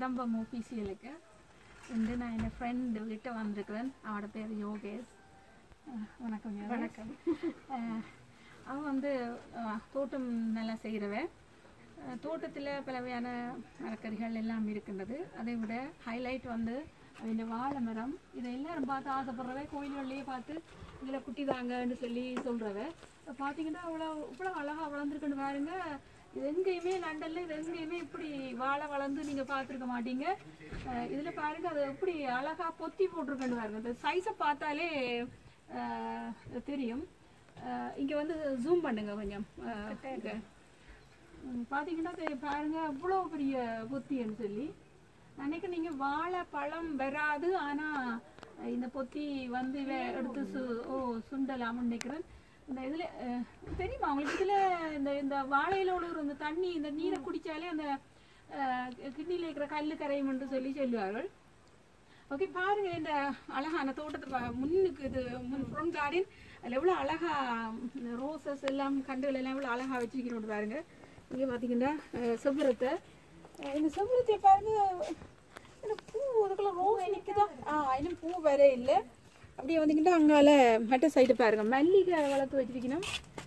கதம்பம் ஆஃபீஸியலுக்கு இன்று நான் என் ஃப்ரெண்டு கிட்ட வந்திருக்கிறேன் அவனோட பேர் யோகேஷ் அஹ் வணக்கம் யோகேஷ். வணக்கம். அஹ் அவன் வந்து அஹ், தோட்டம் நல்லா செய்கிறவன் தோட்டத்தில் பல வகையான மரக்கறிகள் எல்லாம் இருக்கின்றது அதை விட ஹைலைட் வந்து அவன் வாழை மரம் இதை எல்லாரும் பார்த்து ஆசைப்படுறவ கோயில்கள்லேயே பார்த்து இதில் குட்டி தாங்கன்னு சொல்லி சொல்கிறவ பார்த்தீங்கன்னா அவ்வளோ இவ்வளோ அழகாக வளர்ந்துருக்குன்னு பாருங்க இது எங்கேயுமே லண்டன்ல இது எங்கேயுமே இப்படி வாழை வளர்ந்து நீங்கள் பார்த்துருக்க மாட்டீங்க அஹ் இதுல பாருங்க அது எப்படி அழகா பொத்தி போட்டிருக்குன்னு பாருங்க இந்த சைஸை பார்த்தாலே அஹ், தெரியும் அஹ் இங்க வந்து ஜூம் பண்ணுங்க கொஞ்சம் அஹ், இங்க. ம், பாத்தீங்கன்னா தெ- பாருங்க அவ்வளோ பெரிய பொத்தின்னு சொல்லி அன்னைக்கு நீங்க வாழை பழம் வராது ஆனா இந்த பொத்தி வந்து இவ எடுத்து சு ஓ சுண்டலாம்னு நினைக்கிறேன் இந்த இதுல அஹ், தெரியுமா உங்களுக்கு இதுல இந்த இந்த வாழையில உள்ள இந்த தண்ணி இந்த நீரை குடிச்சாலே அந்த கிட்னியில் இருக்கிற கல்லு கரையும் என்று சொல்லி சொல்லுவார்கள் ஓகே பாருங்க இந்த அழகான தோட்டத்தை பா- முன்னுக்கு இது முன் ஃப்ரண்ட் கார்டன் அதில் எவ்வளோ அழகா ரோசஸ் எல்லாம் கண்டுகள் எல்லாம் எவ்வளோ அழகா வச்சிருக்கிறோம் பாருங்க இங்கே பார்த்தீங்கன்னா அஹ், செவ்வரத்தை அஹ், இந்த செவ்வரத்தை பாருங்க இந்த பூ அதுக்குள்ள ரோஸ் நிற்குதா ஆ இன்னும் பூ வேற இல்லை அப்படியே வந்தீங்கன்னா அங்கால மற்ற சைடு பாருங்க மல்லிகை வளர்த்து வச்சிருக்கணும்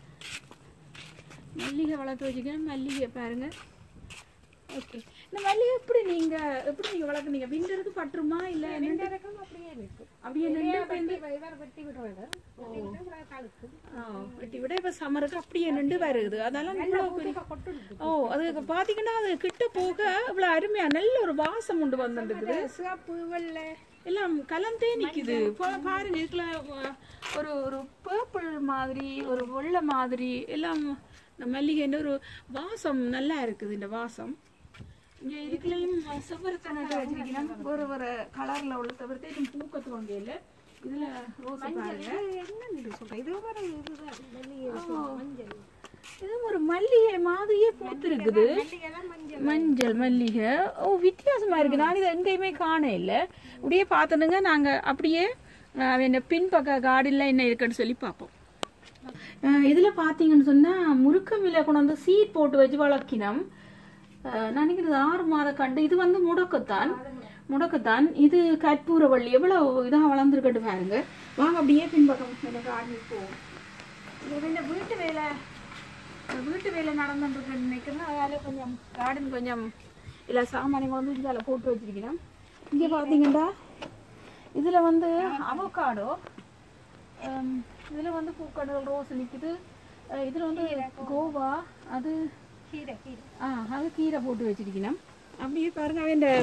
மல்லிகை வளர்த்து வச்சிருக்கணும் மல்லிகை பாருங்க ஓகே இந்த மல்லிகை எப்படி நீங்க எப்படி நீங்க வளர்க்குறீங்க விண்டருக்கு பட்டுருமா இல்ல என்னண்டு இறக்கம் அப்படியே இருக்கு அப்படியே நின்று வெட்டி வேற வெட்டி விடுறது வெட்டி விட்டா அப்புறம் தழுக்கும் வெட்டி விட இப்ப சம்மருக்கு அப்படியே நின்று வருது அதெல்லாம் இவ்வளவு பெரிய கொட்டு ஓ அது பாத்தீங்கன்னா அது கிட்ட போக இவ்வளவு அருமையா நல்ல ஒரு வாசம் உண்டு வந்துருக்குது சிவப்பு வெள்ளை எல்லாம் கலந்தே நிக்குது பா- பாருங்க இதுல அஹ், ஒரு ஒரு பர்பிள் மாதிரி ஒரு வெள்ளை மாதிரி எல்லாம் இந்த மல்லிகைன்ற ஒரு வாசம் நல்லா இருக்குது இந்த வாசம் இங்க இதுக்குள்ளேயும் செவ்வரத்தை நட்டு வச்சிருக்கீங்கன்னா ஒரு ஒரு கலர்ல உள்ள செவ்வரத்தை இது பூக்கத்து வாங்க இல்ல இதுல ரோஸ் பாருங்க என்ன சொல்றேன் இது ஒரு இதுதான் மல்லிகை மஞ்சள் இது ஒரு மல்லிகை மாதிரியே பூத்திருக்குது மல்லிகை தான் மஞ்சள் மஞ்சள் மல்லிகை ஓ வித்தியாசமா இருக்கு நான் இதை எங்கேயுமே காண இல்லை அப்படியே பார்த்தனுங்க நாங்க அப்படியே அஹ், அவன் பின்பக்க கார்டன்ல என்ன இருக்குன்னு சொல்லி பார்ப்போம் அஹ், இதுல பாத்தீங்கன்னு சொன்னா முருக்கமில கொண்டு வந்து சீட் போட்டு வச்சு வளர்க்கினோம் அஹ், நான் நினைக்கிறது ஆறு மாத கண்டு இது வந்து முடக்கத்தான் முடக்கத்தான் இது கற்பூரவள்ளி எவ்வளவு இதாக வளர்ந்துருக்கட்டு பாருங்க வாங்க அப்படியே பின்பக்கம் எனக்கு ஆடிட்டு போவோம் இது இந்த வீட்டு வேலை வீட்டு வேலை நடந்துட்டு நினைக்கிறேன் அதனால கொஞ்சம் கார்டன் கொஞ்சம் இல்லை சாமானியம் வந்து இதில் போட்டு வச்சிருக்கிறேன் இங்கே பார்த்தீங்கன்னா இதில் வந்து அவகாடோ இதில் வந்து பூக்கடல் ரோஸ் நிற்குது இதில் வந்து கோவா அது கீரை கீரை ஆ அது கீரை போட்டு வச்சிருக்கணும் அப்படியே பாருங்க அவன் இந்த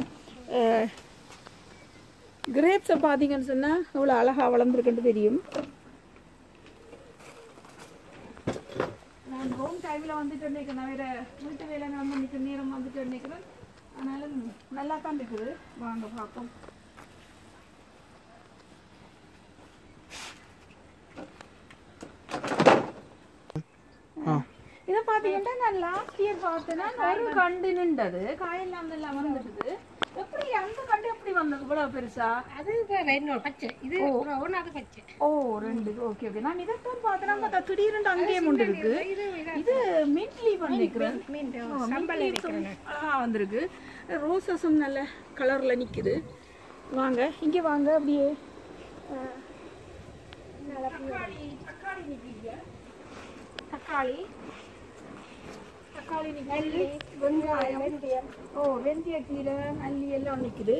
கிரேப்ஸை பார்த்தீங்கன்னு சொன்னால் எவ்வளோ அழகாக வளர்ந்துருக்குன்னு தெரியும் நான் ஹோம் டைமில் வந்துட்டு நிற்கிறேன் வேற வீட்டு வேலை வந்து நிற்கிற நேரம் வந்துட்டு நிற்கிறேன் ஆனாலும் நல்லா தான் இருக்குது வாங்க பார்ப்போம் இதை பார்த்தீங்கன்னா நான் லாஸ்ட் இயர் பார்த்தேன்னா ஒரு கண்டு நின்றது காயெல்லாம் எல்லாம் வந்துடுது எப்படி அந்த கண்டு எப்படி வந்தது இவ்வளவு பெருசா அது வேற இன்னொரு பச்சை இது ஒன்று அது பச்சை ஓ ரெண்டு ஓகே ஓகே நான் இதைத்தான் பார்த்தேன்னா பார்த்தா திடீர்னு அங்கேயே முண்டு இருக்கு இது இதா- இது மின்ட்லி வந்துக்கிறேன் மீன் சம்பளம் இருக்கிறேன் அழகா வந்திருக்கு ரோசஸும் நல்ல கலர்ல நிக்குது வாங்க இங்க வாங்க அப்படியே அஹ், தக்காளி தக்காளி நிக்குது தக்காளி தக்காளி நிக்குது வெங்காயம் ஓ வெந்தய கீரை மல்லி எல்லாம் நிக்குது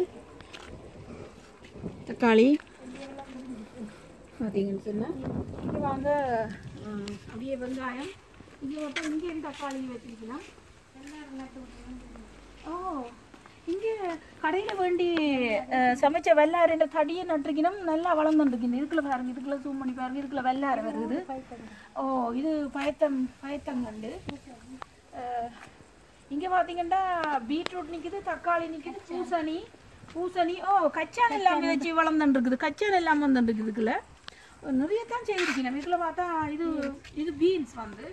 தக்காளி பார்த்தீங்கன்னு சொன்னா இங்க வாங்க அஹ், அப்படியே வெங்காயம் இங்க மட்டும் இங்கே தக்காளி வச்சிருக்கலாம் ஓ இங்க கடையில வேண்டி அஹ், சமைச்ச வெள்ளாரின்ற தடியை நட்டுருக்கணும் நல்லா வளர்ந்துருக்கணும் இதுக்குள்ள பாருங்க இதுக்குள்ள ஜூம் பண்ணி பாருங்க இதுக்குள்ள வெள்ளாரை வருது ஓ இது பயத்தம் பயத்தங்கண்டு அஹ், இங்க பாத்தீங்கன்னா பீட்ரூட் நிக்குது தக்காளி நிக்குது பூசணி பூசணி ஓ கச்சான் எல்லாமே வச்சு வளர்ந்துட்டு இருக்குது கச்சான் எல்லாம் வந்துட்டு இருக்குது இதுக்குள்ள நிறைய தான் செய்திருக்கணும் இதுக்குள்ள பார்த்தா இது இது பீன்ஸ் வந்து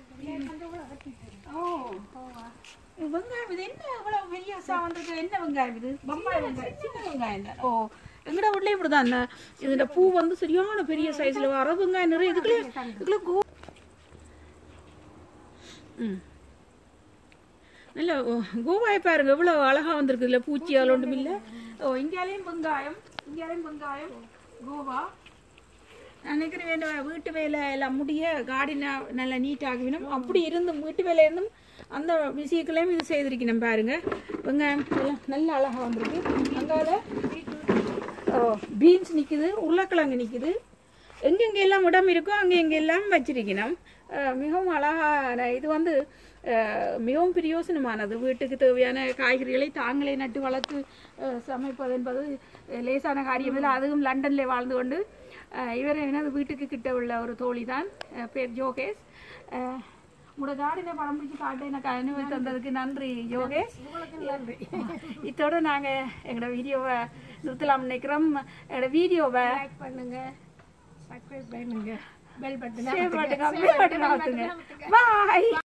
ஓ இது வெங்காயம் இது என்ன இவ்வளவு பெரிய சா வந்திருக்கு என்ன வெங்காயம் இது பம்பாய் வெங்காயம் சின்ன வெங்காயம் தான் ஓ எங்கட வீட்லயும் இப்படிதான் இந்த இதுல பூ வந்து சரியான பெரிய சைஸ்ல வர வெங்காயம் நிறைய இதுக்குள்ள இதுக்குள்ள கோ ம் நல்ல ஓ, கோவாய் பாருங்க இவ்வளவு அழகா வந்திருக்கு இதுல பூச்சியால் ஒன்றும் இல்ல ஓ இங்காலையும் வெங்காயம் இங்காலையும் வெங்காயம் கோவா நான் நினைக்கிறேன் வேண்டாம் வீட்டு வேலை எல்லாம் முடிய கார்டனை நல்லா நீட் ஆகிவிடும் அப்படி இருந்தும் வீட்டு வேலை இருந்தும் அந்த விஷயங்களையும் இது செய்திருக்கணும் பாருங்க வெங்காயம் எல்லாம் நல்ல அழகா வந்திருக்கு அங்கால ஓ பீன்ஸ் நிக்குது உருளைக்கிழங்கு நிக்குது எங்கெங்க எல்லாம் இடம் இருக்கோ அங்கே எங்கே எல்லாம் வச்சிருக்கணும் அஹ் மிகவும் அழகான இது வந்து அஹ் மிகவும் பிரயோசனமானது வீட்டுக்கு தேவையான காய்கறிகளை தாங்களே நட்டு வளர்த்து அஹ் சமைப்பது என்பது லேசான காரியம் இல்லை அதுவும் லண்டன்ல வாழ்ந்து கொண்டு அஹ் இவர் எனது வீட்டுக்கு கிட்ட உள்ள ஒரு தோழி தான் அஹ் பேர் ஜோகேஷ் அஹ் உங்களோட கார்டனை படம் பிடிச்சி காட்டு எனக்கு அனுமதி தந்ததுக்கு நன்றி யோகேஷ் இத்தோட நாங்க எங்களோட வீடியோவை நிறுத்தலாம் நினைக்கிறோம் எங்களோட வீடியோவை லைக் பண்ணுங்க சப்ஸ்கிரைப் பண்ணுங்க பெல் பட்டன் ஷேர் பண்ணுங்க பெல் பட்டன் அழுத்துங்க பாய்